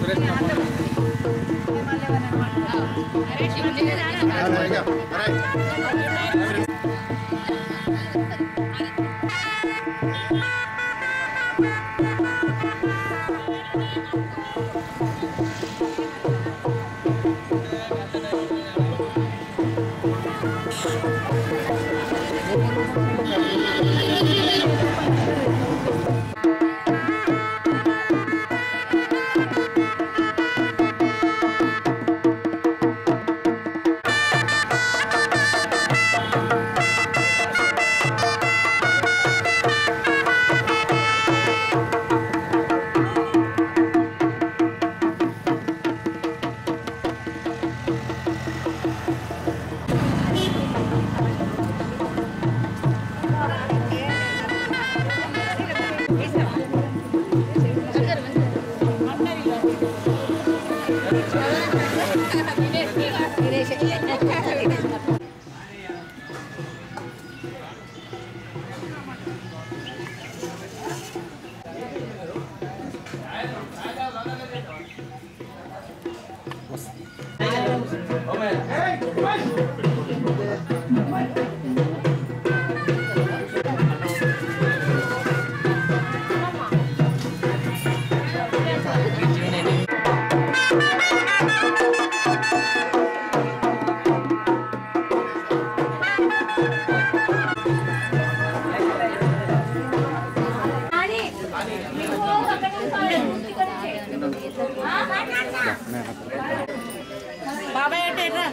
బాబాయ్ అంటే రా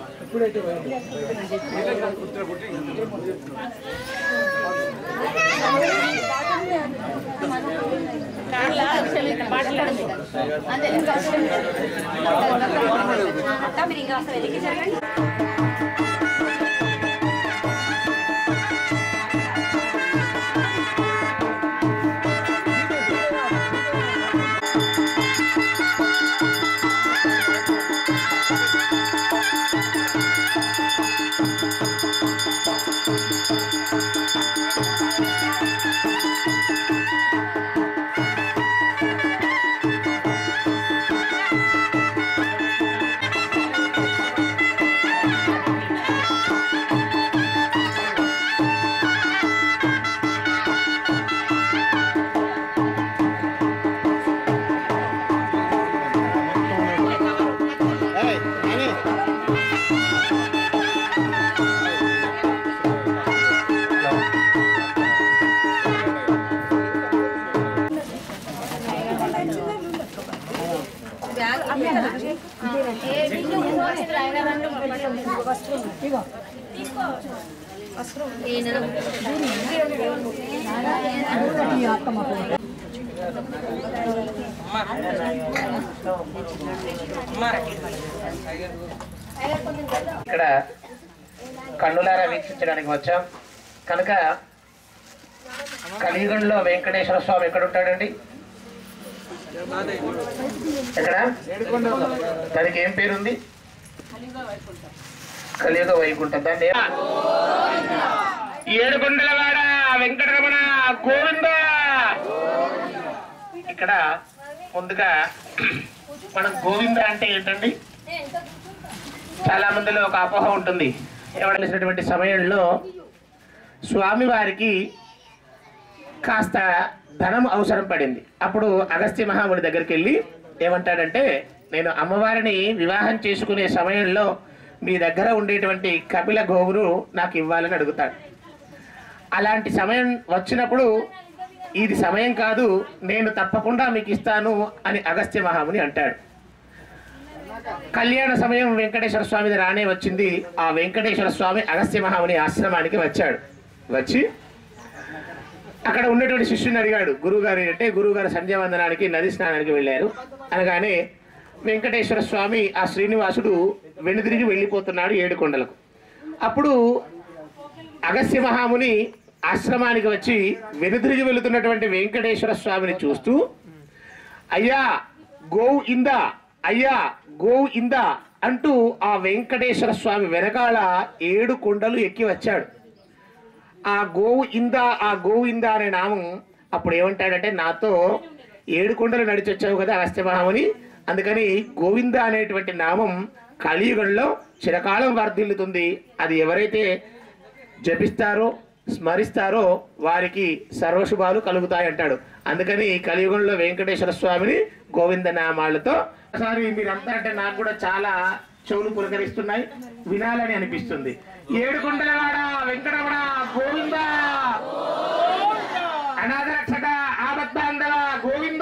ఇక్కడ కన్నులారా వీక్షించడానికి వచ్చాం కనుక కలియుగంలో వెంకటేశ్వర స్వామి ఎక్కడ ఉంటాడండి ఎక్కడ దానికి ఏం పేరుంది కలియుగ వైకుంఠం దాన్ని ఏమ- ఏడుకొండలవాడ వెంకటరమణ గోవింద ఇక్కడ ముందుగా మనం గోవింద అంటే ఏంటండి చాలా మందిలో ఒక అపోహ ఉంటుంది ఎవరైనటువంటి సమయంలో స్వామివారికి కాస్త ధనం అవసరం పడింది అప్పుడు అగస్త్య మహాముని దగ్గరికి వెళ్ళి ఏమంటాడంటే నేను అమ్మవారిని వివాహం చేసుకునే సమయంలో మీ దగ్గర ఉండేటువంటి కపిల గోవును నాకు ఇవ్వాలని అడుగుతాడు అలాంటి సమయం వచ్చినప్పుడు ఇది సమయం కాదు నేను తప్పకుండా మీకు ఇస్తాను అని అగస్త్య మహాముని అంటాడు కళ్యాణ సమయం వెంకటేశ్వర స్వామిది రానే వచ్చింది ఆ వెంకటేశ్వర స్వామి అగస్త్య మహాముని ఆశ్రమానికి వచ్చాడు వచ్చి అక్కడ ఉన్నటువంటి శిష్యుని అడిగాడు గురువుగారు అంటే గురువుగారు సంధ్యావందనానికి నది స్నానానికి వెళ్ళారు అనగానే వెంకటేశ్వర స్వామి ఆ శ్రీనివాసుడు వెనుదిరిగి వెళ్ళిపోతున్నాడు ఏడు కొండలకు అప్పుడు అగస్త్య మహాముని ఆశ్రమానికి వచ్చి వెనుదిరిగి వెళుతున్నటువంటి వెంకటేశ్వర స్వామిని చూస్తూ అయ్యా గోవు ఇందా అయ్యా గోవు ఇందా అంటూ ఆ వెంకటేశ్వర స్వామి వెనకాల ఏడు కొండలు ఎక్కి వచ్చాడు ఆ గోవు ఇందా ఆ గోవు ఇందా అనే నామం అప్పుడు ఏమంటాడంటే నాతో ఏడు కొండలు నడిచి వచ్చావు కదా అగస్త్య మహాముని అందుకని గోవింద అనేటువంటి నామం కలియుగంలో చిరకాలం వర్ధిల్లుతుంది అది ఎవరైతే జపిస్తారో స్మరిస్తారో వారికి సర్వశుభాలు కలుగుతాయి అంటాడు అందుకని కలియుగంలో వెంకటేశ్వర స్వామిని గోవింద నామాలతో ఒకసారి మీరంతా అంటే నాకు కూడా చాలా చెవులు పులకరిస్తున్నాయి వినాలని అనిపిస్తుంది ఏడుకొండలవాడ వెంకటరమణ గోవింద అనాథ రక్షక ఆపద్బాంధవ గోవింద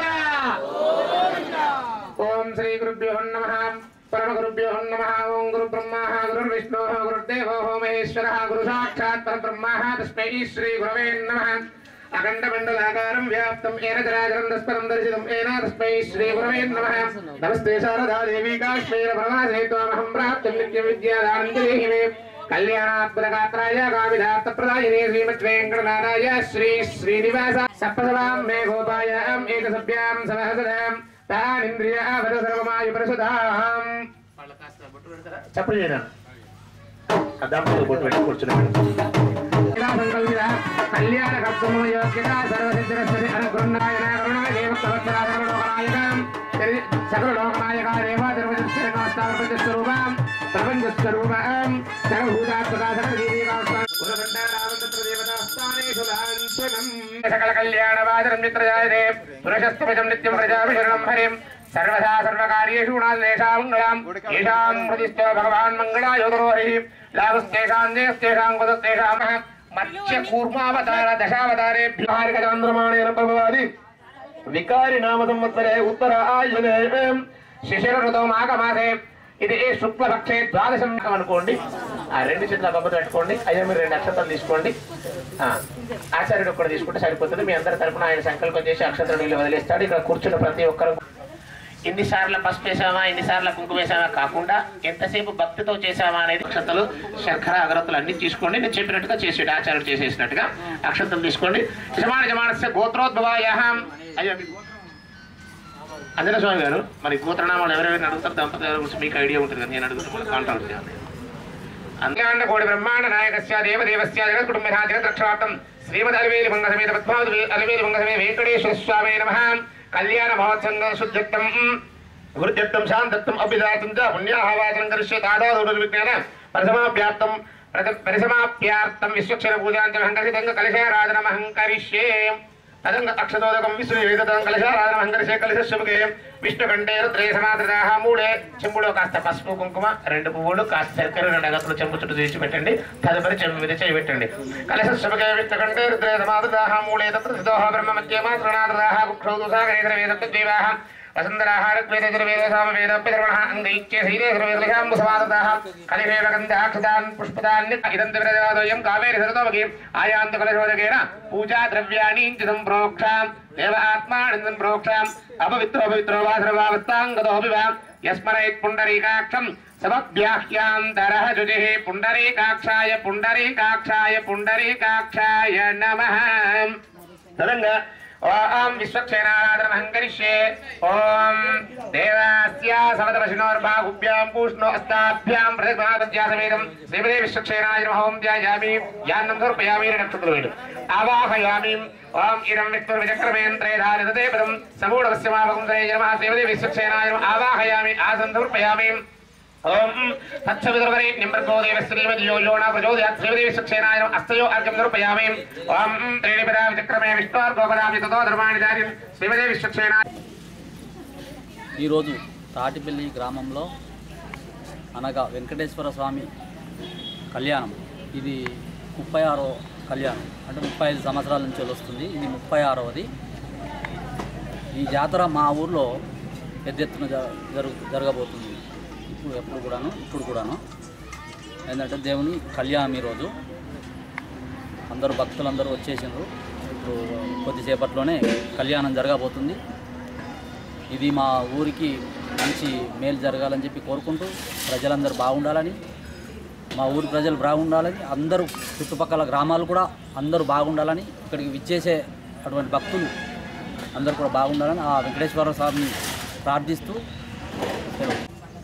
ఓం శ్రీ గురుభ్యో నమ పరమ గురుభ్యో నమ ఓం గురు బ్రహ్మ గురు విష్ణు గురుదేవో మహేశ్వర గురు సాక్షాత్ పరబ్రహ్మ తస్మై శ్రీ గురవే నమ అఖండ మండలాకారం వ్యాప్తం ఏన చరాచరం దస్పరం దర్శితం ఏన తస్మై శ్రీ గురవే నమ నమస్తే శారదా దేవి కాశ్మీర భగవాసేత్వామహం ప్రాప్తం నిత్య విద్యాదానందదేహి మే కళ్యాణాత్మకాత్రాయ కామిదార్థ ప్రదాయినే శ్రీమద్ వెంకటనాథాయ శ్రీ శ్రీనివాస సప్తసవాం మే గోపాయాం ఏకసభ్యాం సహసదాం తానింద్రియ వద సర్వమాయ ప్రసుధాం చెప్పలు చేయనా అద్దాంతో బొట్టు పెట్టి కూర్చున్నాడు కళ్యాణ కర్తము యోగ్యత సర్వసిద్ధిరస్వతి అనుగృహ్ణాయన కరుణాయ దేవ తవత్తరా సర్వలోకనాయకం సకల లోకనాయక దేవ ధర్మజస్వరూపం ప్రపంచస్వరూపం సర్వభూతాత్మకా సకల కళ్యాణ వాదరం మిత్రజాయతే పురుషస్తమజం నిత్యం ప్రజాభిషరణం హరిం సర్వదా సర్వకార్యేషు గుణాలేషాం ఏషాం హృదిస్థో భగవాన్ మంగళాయోదరో హరి లాభస్తేషాం జయస్తేషాం కుదస్తేషాం మత్స్య కూర్మావతార దశావతారేభ్యో హారికచాంద్రమాణేన ప్రభవాది వికారి నామ సంవత్సరే ఉత్తర ఆయునే శిశిర ఋతు మాఘమాసే ఇది శుక్లపక్షే ద్వాదశం అనుకోండి ఆ రెండు చేతుల బొబ్బ పెట్టుకోండి అయ్యా మీరు రెండు అక్షతలు తీసుకోండి ఆ, ఆచార్యుడు ఒక్కడు తీసుకుంటే సరిపోతుంది మీ అందరి తరపున ఆయన సంకల్పం చేసి అక్షతలు నీళ్ళు వదిలేస్తాడు ఇక్కడ కూర్చున్న ప్రతి ఒక్కరు ఎన్నిసార్లు పసుపు వేసామా ఎన్నిసార్లు కుంకుమ వేసామా కాకుండా ఎంతసేపు భక్తితో చేసామా అనేది అక్షతలు శర్కర అగరత్తులు అన్ని తీసుకోండి నేను చెప్పినట్టుగా చేసేటి ఆచార్యుడు చేసేసినట్టుగా అక్షతలు తీసుకోండి యజమాన యజమానస్య గోత్రోద్భవాయ అయ్యో మీ గోత్రం- అంజన స్వామి గారు మరి గోత్రనామాలు ఎవరెవరిని అడుగుతారు దంపతుల గురించి మీకు ఐడియా ఉంటుంది కదా నేను అడుగుతాను కాంటాక్ట్ చేయాలి అంగాండ కోడి బ్రహ్మాండ నాయకస్య దేవదేవస్య జగత్ కుటుంబ జగత్ రక్షార్థం శ్రీమద్ అలివేలి మంగ సమేత పద్మావతి అలివేలి మంగ సమేత వెంకటేశ్వర స్వామి నమ కళ్యాణ మహోత్సంగ శుద్ధత్తం వృద్ధ్యత్వం శాంతత్వం అభిదాతం చ పుణ్యాహవాచనం కరిష్యే తాదాదుడు విజ్ఞాన పరిసమాప్యాప్తం ప్రత- పరిసమాప్యార్థం విశ్వక్షర పూజాంచ హంకరితంగ కలశారాధనమహం కరిష్యే తదంగ అక్షతోదకం విశ్వవేదం కలశారాధనమహం కరిష్యే కలశశుభకే విష్ణుకంఠే రుద్రే సమాధృతాహ మూడే చెంబులో కాస్త పసుపు కుంకుమ రెండు పువ్వులు కాస్త చక్కెర రెండు అగత్తులు చెంబు చుట్టూ తీసి పెట్టండి తదుపరి చెంబు మీద చేయి పెట్టండి కలశశుభకే విష్ణుకంఠే రుద్రే సమాధృతాహ మూడే తత్ర స్థితోహ బ్రహ్మ మధ్యమా తృణాదృతాహ కుక్షౌ దుసాగరేతర వేదత్వద్వీవాహ వసుంధరాహారద్వేదర్వేదసామవేదప్యధర్మణः అంగైక్య శ్రీరేశ్వరవేదలిషాంబు సమాదతాः కలివేవగంధాక్షితాన్ పుష్పతాన్ని ఇదంత విరజాదోయం కావేరి సరతోమకి ఆయాంత కలశోదకేన పూజా ద్రవ్యాణి సంప్రోక్షాం దేవ ఆత్మాని సంప్రోక్షాం అపవిత్రో పవిత్రో వా సర్వావస్థాంగతోపి వా యస్మరైత్ పుండరీకాక్షం సమభ్యాహ్యాంతరః శుచిః పుండరీకాక్షాయ పుండరీకాక్షాయ పుండరీకాక్షాయ నమః తదంగా ఓం విశ్వక్షేనారాధనమహం కరిష్యే ఓం దేవాస్య సమతపశినోర్బాహుభ్యాం పూష్ణో అస్తాభ్యాం ప్రతిజ్ఞాతజ్ఞాసమేదం శ్రీమదే విశ్వక్షేనాయ నమః ఓం ధ్యాయామి యాన్నం సమర్పయామి నక్షత్రం వేడు ఆవాహయామి ఓం ఇదం విష్ణుర్విచక్రమేంద్రే ధారితే పదం సమూఢవస్య మాభగం శ్రీ నమః శ్రీమదే విశ్వక్షేనాయ నమః ఆవాహయామి ఆసన్ సమర్పయామి ఓం తత్సవిదుర్వరే నింబర్గోదేవ శ్రీమద్యో యోణ ప్రచోదయాత్ శ్రీమదేవి సుక్షేనాయ అస్తయో అర్ఘ్యం నిరూపయామి ఓం త్రీణిపదా విచక్రమే విష్ణోర్గోపదామి తతో ధర్మాణి దారిం శ్రీమదేవి సుక్షేనాయ ఈరోజు తాటిపల్లి గ్రామంలో అనగా వెంకటేశ్వర స్వామి కళ్యాణం ఇది ముప్పై ఆరో కళ్యాణం అంటే ముప్పై ఐదు సంవత్సరాల నుంచి వస్తుంది ఇది ముప్పై ఆరవది ఈ జాతర మా ఊర్లో పెద్ద ఎత్తున జ- జరుగు జరగబోతుంది ఇప్పుడు ఎప్పుడు కూడాను ఇప్పుడు కూడాను ఏంటంటే దేవుని కళ్యాణం ఈరోజు అందరూ భక్తులందరూ వచ్చేసిండ్రు ఇప్పుడు కొద్దిసేపట్లోనే కళ్యాణం జరగబోతుంది ఇది మా ఊరికి మంచి మేలు జరగాలని చెప్పి కోరుకుంటూ ప్రజలందరూ బాగుండాలని మా ఊరి ప్రజలు బాగుండాలని అందరూ చుట్టుపక్కల గ్రామాలు కూడా అందరూ బాగుండాలని ఇక్కడికి విచ్చేసే అటువంటి భక్తులు అందరూ కూడా బాగుండాలని ఆ వెంకటేశ్వర స్వామిని ప్రార్థిస్తూ సెలవు.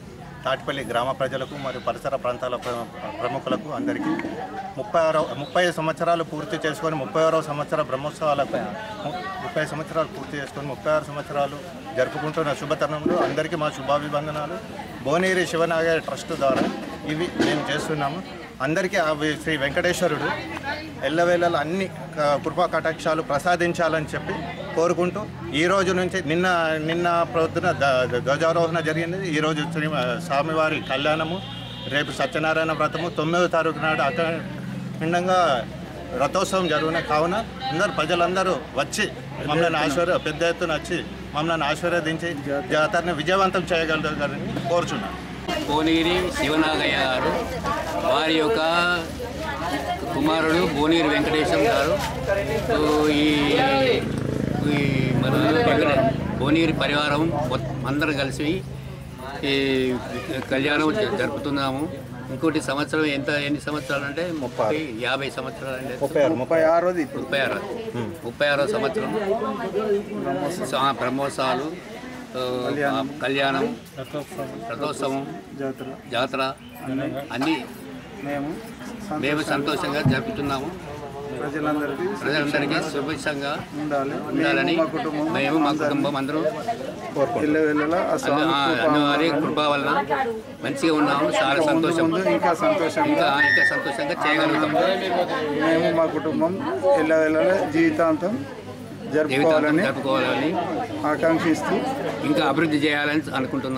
తాటిపల్లి గ్రామ ప్రజలకు మరియు పరిసర ప్రాంతాల ప్ర- ప్రముఖులకు అందరికీ ముప్పై ఆరో ముప్పై సంవత్సరాలు పూర్తి చేసుకొని ముప్పై ఆరో సంవత్సర బ్రహ్మోత్సవాలకు ము- ముప్పై సంవత్సరాలు పూర్తి చేసుకొని ముప్పై ఆరు సంవత్సరాలు జరుపుకుంటున్న శుభతరుణంలో అందరికీ మా శుభాభివందనాలు భువనగిరి శివనాగ ట్రస్ట్ ద్వారా ఇవి మేము చేస్తున్నాము అందరికీ ఆ వి- శ్రీ వెంకటేశ్వరుడు ఎల్లవేళలా అన్ని క- కృపా కటాక్షాలు ప్రసాదించాలని చెప్పి కోరుకుంటూ ఈ రోజు నుంచి నిన్న నిన్న ప్రొద్దున ద- ద- ధ్వజారోహణ జరిగింది ఈరోజు శ్రీ స్వామివారి కళ్యాణము రేపు సత్యనారాయణ వ్రతము తొమ్మిదో తారీఖు నాడు అఖండంగా రథోత్సవం జరుగున కావున అందరు ప్రజలందరూ వచ్చి మమ్మల్ని ఆశీర్వ పెద్ద ఎత్తున వచ్చి మమ్మల్ని ఆశీర్వదించి జాతరని విజయవంతం చేయగలగాలని కోరుచున్నాను భువనగిరి శివనాగయ్య గారు వారి యొక్క కుమారుడు భువనగిరి వెంకటేశం గారు సో ఈ ఈ మన వెంకట భువనగిరి పరివారం మొత్తం అందరం కలిసి ఈ కళ్యాణం జ- జరుపుతున్నాము ఇంకోటి సంవత్సరం ఎంత ఎన్ని సంవత్సరాలు అంటే ముప్పై యాభై సంవత్సరాలు అంటే ముప్పై ఆరోది ఇప్పుడు ముప్పై ఆరో ముప్పై ఆరో సంవత్సరం సా- బ్రహ్మోత్సవాలు ఆ, కళ్యాణం రథోత్సవం జాతర అన్నీ మేము మేము సంతోషంగా జరుపుతున్నాము ప్రజలందరికీ ప్రజలందరికీ సుభిక్షంగా ఉండాలి ఉండాలని మా కుటుంబం మేము మా కుటుంబం అందరూ ఇళ్ళ వెళ్ళలా ఆ స్వామి ఆ, కృప అన్నవారి కృప వలన మంచిగా ఉన్నాము చాలా సంతోషం ముందు ఇంకా సంతోషంగా ఇంకా ఇంకా సంతోషంగా చేయగలుగుతాం మేము మా కుటుంబం ఇళ్ళ వెళ్ళలా జీవితాంతం జీవితాంతం జరుపుకోవాలని జరుపుకోవాలని ఆకాంక్షిస్తూ ఇంకా అభివృద్ధి చేయాలని అనుకుంటున్నాం